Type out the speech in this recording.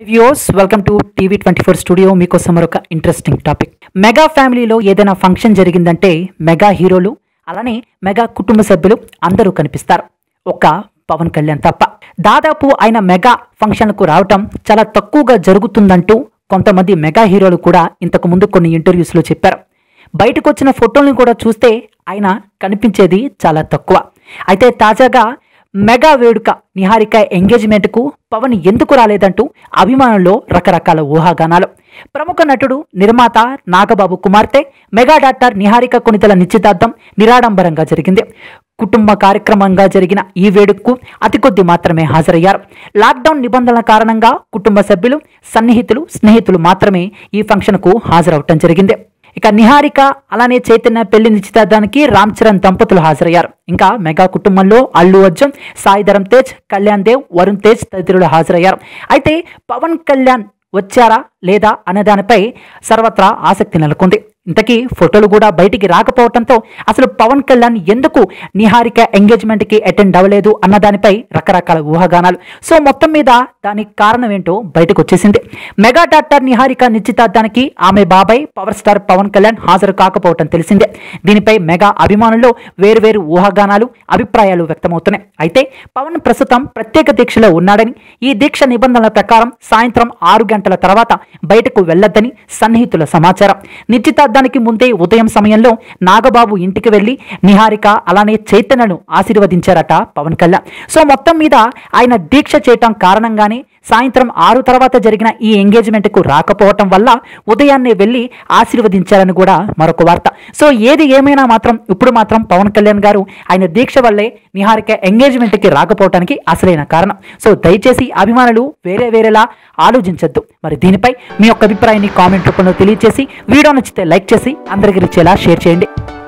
views welcome to TV twenty four studio మీకోసం మరొక interesting topic mega ఫ్యామిలీలో ఏదైనా ఫంక్షన్ జరిగిందంటే మెగా హీరోలు అలానే మెగా కుటుంబ సభ్యులు అందరూ కనిపిస్తారు ఒక్క పవన్ కళ్యాణ్ తప్ప దాదాపు ఆయన మెగా ఫంక్షన్లకు రావటం చాలా తక్కువగా జరుగుతుందంటూ కొంతమంది మెగా హీరోలు కూడా ఇంతకు ముందు కొన్ని ఇంటర్వ్యూస్లో చెప్పారు బయటకు వచ్చిన ఫోటోలను కూడా చూస్తే ఆయన కనిపించేది చాలా తక్కువ అయితే తాజాగా మెగా వేడుక నిహారిక ఎంగేజ్మెంట్కు పవన్ ఎందుకు రాలేదంటూ అభిమానుల్లో రకరకాల ఊహాగానాలు ప్రముఖ నటుడు నిర్మాత నాగబాబు కుమార్తె మెగా డాక్టర్ నిహారిక కొనితల నిశ్చితార్థం నిరాడంబరంగా జరిగింది కుటుంబ కార్యక్రమంగా జరిగిన ఈ వేడుకకు అతి కొద్ది మాత్రమే హాజరయ్యారు లాక్డౌన్ నిబంధనల కారణంగా కుటుంబ సభ్యులు సన్నిహితులు స్నేహితులు మాత్రమే ఈ ఫంక్షన్కు హాజరవటం జరిగింది ఇక నిహారిక అలానే చైతన్య పెళ్లి నిశ్చితార్థానికి రామ్ చరణ్ దంపతులు హాజరయ్యారు ఇంకా మెగా కుటుంబంలో అల్లు అర్జున్ సాయి ధరమ్ తేజ్ కళ్యాణ్ దేవ్ వరుణ్ తేజ్ తదితరులు హాజరయ్యారు అయితే పవన్ కళ్యాణ్ వచ్చారా లేదా అనే దానిపై సర్వత్రా ఆసక్తి నెలకొంది ఇంతకీ ఫోటోలు కూడా బయటికి రాకపోవడంతో అసలు పవన్ కళ్యాణ్ ఎందుకు నిహారిక ఎంగేజ్మెంట్కి అటెండ్ అవ్వలేదు అన్న దానిపై రకరకాల ఊహాగానాలు సో మొత్తం మీద దానికి కారణం ఏంటో బయటకు వచ్చేసింది మెగా డాక్టర్ నిహారిక నిశ్చితార్థానికి ఆమె బాబాయ్ పవర్ స్టార్ పవన్ కళ్యాణ్ హాజరు కాకపోవటం తెలిసిందే దీనిపై మెగా అభిమానుల్లో వేరువేరు ఊహాగానాలు అభిప్రాయాలు వ్యక్తమవుతున్నాయి అయితే పవన్ ప్రస్తుతం ప్రత్యేక దీక్షలో ఉన్నాడని ఈ దీక్ష నిబంధనల ప్రకారం సాయంత్రం ఆరు గంటల తర్వాత బయటకు వెళ్లొద్దని సన్నిహితుల సమాచారం నిశ్చితార్థానికి ముందే ఉదయం సమయంలో నాగబాబు ఇంటికి వెళ్లి నిహారిక అలానే చైతన్యను ఆశీర్వదించారట పవన్ కళ్యాణ్ సో మొత్తం మీద ఆయన దీక్ష చేయటం కారణంగానే సాయంత్రం ఆరు తర్వాత జరిగిన ఈ ఎంగేజ్మెంట్కు రాకపోవటం వల్ల ఉదయాన్నే వెళ్ళి ఆశీర్వదించారని కూడా మరొక వార్త సో ఏది ఏమైనా మాత్రం ఇప్పుడు మాత్రం పవన్ కళ్యాణ్ గారు ఆయన దీక్ష వల్లే నిహారిక ఎంగేజ్మెంట్కి రాకపోవటానికి అసలైన కారణం సో దయచేసి అభిమానులు వేరే వేరేలా ఆలోచించొద్దు మరి దీనిపై మీ యొక్క అభిప్రాయాన్ని కామెంట్ రూపంలో తెలియజేసి వీడియో నచ్చితే లైక్ చేసి అందరికి రీచేలా షేర్ చేయండి